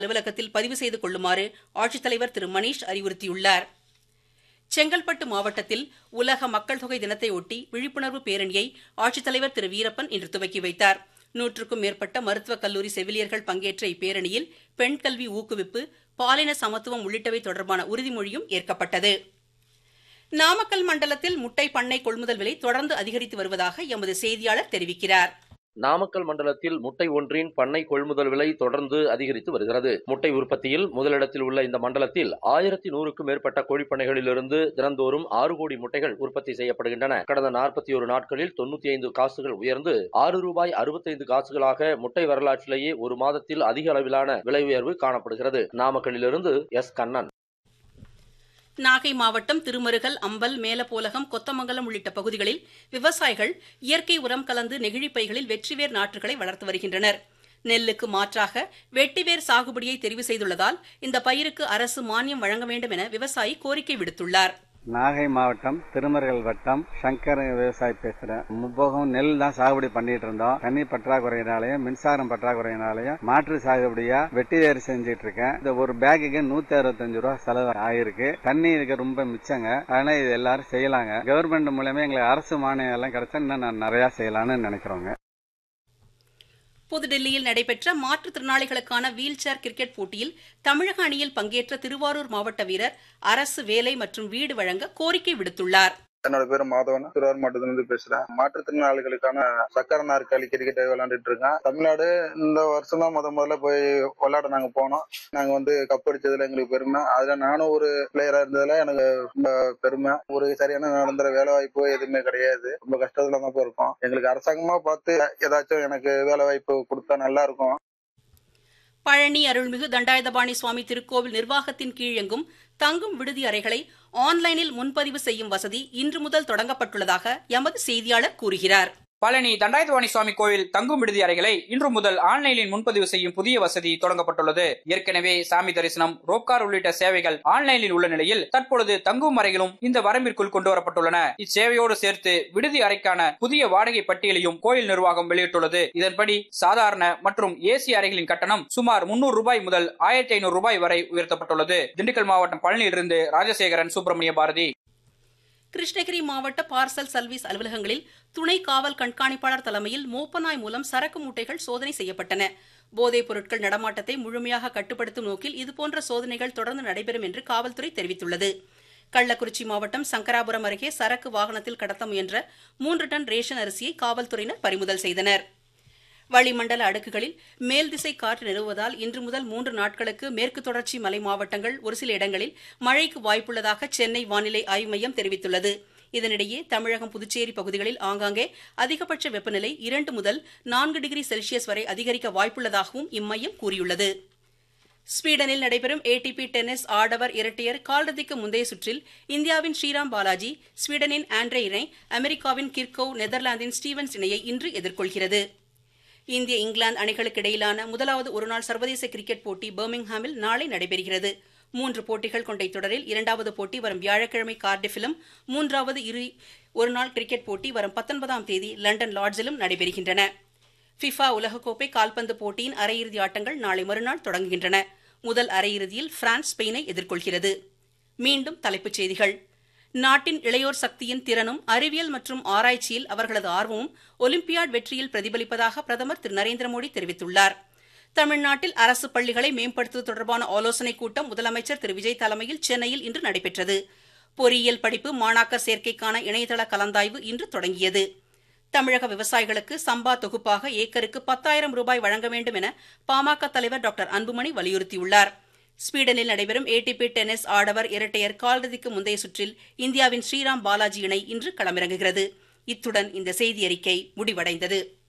அலுவலகத்தில் பதிவு செய்து கொள்ளுமாறு ஆட்சித்தலைவர் திரு மணீஷ் அறிவுறுத்தியுள்ளார் செங்கல்பட்டு மாவட்டத்தில் உலக மக்கள் தொகை தினத்தையொட்டி விழிப்புணர்வு பேரணியை ஆட்சித்தலைவர் திரு வீரப்பன் இன்று துவக்கி வைத்தார் நூற்றுக்கும் மேற்பட்ட மருத்துவக் கல்லூரி செவிலியர்கள் பங்கேற்ற இப்பேரணியில் பெண் கல்வி ஊக்குவிப்பு பாலின சமத்துவம் உள்ளிட்டவை தொடர்பான உறுதிமொழியும் ஏற்கப்பட்டது நாமக்கல் மண்டலத்தில் முட்டை பண்ணை கொள்முதல் விலை தொடர்ந்து அதிகரித்து வருவதாக எமது செய்தியாளர் தெரிவிக்கிறார் நாமக்கல் மண்டலத்தில் முட்டை ஒன்றின் பண்ணை கொள்முதல் விலை தொடர்ந்து அதிகரித்து வருகிறது முட்டை உற்பத்தியில் முதலிடத்தில் உள்ள இந்த மண்டலத்தில் ஆயிரத்தி நூறுக்கும் மேற்பட்ட கோழிப்பண்ணைகளிலிருந்து தினந்தோறும் ஆறு கோடி முட்டைகள் உற்பத்தி செய்யப்படுகின்றன கடந்த நாற்பத்தி ஒரு நாட்களில் தொண்ணூத்தி ஐந்து காசுகள் உயர்ந்து ஆறு ரூபாய் அறுபத்தைந்து காசுகளாக முட்டை வரலாற்றிலேயே ஒரு மாதத்தில் அதிக அளவிலான விலை உயர்வு காணப்படுகிறது நாமக்கல்லிலிருந்து எஸ் கண்ணன் நாகை மாவட்டம் திருமருகல் அம்பல் மேலப்போலகம் கொத்தமங்கலம் உள்ளிட்ட பகுதிகளில் விவசாயிகள் இயற்கை உரம் கலந்து நெகிழிப் பைகளில் வெற்றிவேர் நாற்றுகளை வளர்த்து வருகின்றனர் நெல்லுக்கு மாற்றாக வெட்டிவேர் சாகுபடியை தெரிவு செய்துள்ளதால் இந்த பயிருக்கு அரசு மானியம் வழங்க வேண்டும் என விவசாயி கோரிக்கை விடுத்துள்ளார் நாகை மாவட்டம் திருமருகல் வட்டம் சங்கர் விவசாயி பேசுறேன் முப்போகம் நெல் தான் சாகுபடி பண்ணிட்டு இருந்தோம் தண்ணி பற்றாக்குறையினாலையும் மின்சாரம் பற்றாக்குறையினாலையும் மாற்று சாகுபடியா வெட்டி வேறு செஞ்சிட்டு இருக்கேன் இந்த ஒரு பேக்குக்கு நூத்தி அறுபத்தஞ்சு ரூபா செலவு ஆயிருக்கு தண்ணி இதுக்கு ரொம்ப மிச்சங்க அதனால இது எல்லாரும் செய்யலாங்க கவர்மெண்ட் மூலயமா எங்களுக்கு அரசு மானியம் எல்லாம் கிடைச்சா இன்னும் நான் நிறைய செய்யலாம்னு நினைக்கிறோங்க புதுடில்லியில் நடைபெற்ற மாற்றுத்திறனாளிகளுக்கான வீல் சேர் கிரிக்கெட் போட்டியில் தமிழக அணியில் பங்கேற்ற திருவாரூர் மாவட்ட வீரர் அரசு வேலை மற்றும் வீடு வழங்க கோரிக்கை விடுத்துள்ளார் என்னோட பேரு மாதவன் திருவாரூர் மாவட்டத்திலிருந்து பேசுறேன் மாற்றுத்திறனாளிகளுக்கான சக்கர நாற்காலி கிரிக்கெட் விளையாண்டுட்டு இருக்கேன் தமிழ்நாடு இந்த வருஷம் தான் முத முதல்ல போய் விளையாட நாங்க போனோம் நாங்க வந்து கப் அடிச்சதுல எங்களுக்கு பெருமை அதுல நானும் ஒரு பிளேயரா இருந்ததுல எனக்கு ரொம்ப பெருமை ஒரு சரியான நிரந்தர வேலை வாய்ப்பு எதுவுமே கிடையாது ரொம்ப கஷ்டத்துல தான் இருக்கோம் எங்களுக்கு அரசாங்கமா பார்த்து ஏதாச்சும் எனக்கு வேலை வாய்ப்பு கொடுத்தா நல்லா இருக்கும் பழனி அருள்மிகு தண்டாயுதபாணி சுவாமி திருக்கோவில் நிர்வாகத்தின் கீழ் இயங்கும் தங்கும் விடுதி அறைகளை ஆன்லைனில் முன்பதிவு செய்யும் வசதி இன்று முதல் தொடங்கப்பட்டுள்ளதாக எமது செய்தியாளர் கூறுகிறார் பழனி தண்டாயுதவாணி சுவாமி கோவில் தங்கும் விடுதி அறைகளை இன்று முதல் ஆன்லைனில் முன்பதிவு செய்யும் புதிய வசதி தொடங்கப்பட்டுள்ளது ஏற்கனவே சாமி தரிசனம் ரோப்கார் உள்ளிட்ட சேவைகள் ஆன்லைனில் உள்ள நிலையில் தற்பொழுது தங்கும் அறைகளும் இந்த வரம்பிற்குள் கொண்டு வரப்பட்டுள்ளன இச்சேவையோடு சேர்த்து விடுதி அறைக்கான புதிய வாடகை பட்டியலையும் கோயில் நிர்வாகம் வெளியிட்டுள்ளது இதன்படி சாதாரண மற்றும் ஏசி அறைகளின் கட்டணம் சுமார் முன்னூறு ரூபாய் முதல் ஆயிரத்தி ஐநூறு ரூபாய் வரை உயர்த்தப்பட்டுள்ளது திண்டுக்கல் மாவட்டம் பழனியிலிருந்து ராஜசேகரன் சுப்பிரமணிய பாரதி கிருஷ்ணகிரி மாவட்ட பார்சல் சர்வீஸ் அலுவலகங்களில் துணை காவல் கண்காணிப்பாளர் தலைமையில் மோப்பநாய் மூலம் சரக்கு மூட்டைகள் சோதனை செய்யப்பட்டன போதைப் பொருட்கள் நடமாட்டத்தை முழுமையாக கட்டுப்படுத்தும் நோக்கில் இதுபோன்ற சோதனைகள் தொடர்ந்து நடைபெறும் என்று காவல்துறை தெரிவித்துள்ளது கள்ளக்குறிச்சி மாவட்டம் சங்கராபுரம் அருகே சரக்கு வாகனத்தில் கடத்த முயன்ற மூன்று டன் ரேஷன் அரிசியை காவல்துறையினர் பறிமுதல் செய்தனர் வளிமண்டல அடுக்குகளில் மேல் திசை காற்று நிலவுவதால் இன்று முதல் மூன்று நாட்களுக்கு மேற்கு தொடர்ச்சி மலை மாவட்டங்கள் ஒரு சில இடங்களில் மழைக்கு வாய்ப்புள்ளதாக சென்னை வானிலை ஆய்வு மையம் தெரிவித்துள்ளது இதனிடையே தமிழகம் புதுச்சேரி பகுதிகளில் ஆங்காங்கே அதிகபட்ச வெப்பநிலை இரண்டு முதல் நான்கு டிகிரி செல்சியஸ் வரை அதிகரிக்க வாய்ப்புள்ளதாகவும் இம்மையம் கூறியுள்ளது ஸ்வீடனில் நடைபெறும் ஏடிபி டென்னிஸ் ஆடவர் இரட்டையர் காலிறுதிக்கு முந்தைய சுற்றில் இந்தியாவின் ஸ்ரீராம் பாலாஜி ஸ்வீடனின் ஆண்ட்ரே இணை அமெரிக்காவின் கிர்கோவ் நெதர்லாந்தின் ஸ்டீவன்ஸ் இணையை இன்று எதிர்கொள்கிறது இந்திய இங்கிலாந்து அணிகளுக்கு இடையிலான முதலாவது ஒருநாள் சர்வதேச கிரிக்கெட் போட்டி பர்மிங்ஹாமில் நாளை நடைபெறுகிறது மூன்று போட்டிகள் கொண்ட தொடரில் இரண்டாவது போட்டி வரும் வியாழக்கிழமை கார்டிஃபிலும் மூன்றாவது இரு ஒருநாள் கிரிக்கெட் போட்டி வரும் பத்தொன்பதாம் தேதி லண்டன் லார்ட்ஸிலும் நடைபெறுகின்றன ஃபிஃபா உலகக்கோப்பை கால்பந்து போட்டியின் அரையிறுதி ஆட்டங்கள் நாளை மறுநாள் தொடங்குகின்றன முதல் அரையிறுதியில் பிரான்ஸ் ஸ்பெயினை எதிர்கொள்கிறது மீண்டும் தலைப்புச் செய்திகள் நாட்டின் இளையோர் சக்தியின் திறனும் அறிவியல் மற்றும் ஆராய்ச்சியில் அவர்களது ஆர்வமும் ஒலிம்பியாட் வெற்றியில் பிரதிபலிப்பதாக பிரதமர் திரு நரேந்திர மோடி தெரிவித்துள்ளார் தமிழ்நாட்டில் அரசு பள்ளிகளை மேம்படுத்துவது தொடர்பான ஆலோசனைக் கூட்டம் முதலமைச்சர் திரு விஜய் தலைமையில் சென்னையில் இன்று நடைபெற்றது பொறியியல் படிப்பு மாணாக்கர் சேர்க்கைக்கான இணையதள கலந்தாய்வு இன்று தொடங்கியது தமிழக விவசாயிகளுக்கு சம்பா தொகுப்பாக ஏக்கருக்கு பத்தாயிரம் ரூபாய் வழங்க வேண்டும் என பாமக தலைவர் டாக்டர் அன்புமணி வலியுறுத்தியுள்ளார் ஸ்வீடனில் நடைபெறும் ஏடிபி டென்னிஸ் ஆடவர் இரட்டையர் காலிறுதிக்கு முந்தைய சுற்றில் இந்தியாவின் ஸ்ரீராம் பாலாஜி இணை இன்று களமிறங்குகிறது இத்துடன் இந்த செய்தியறிக்கை முடிவடைந்தது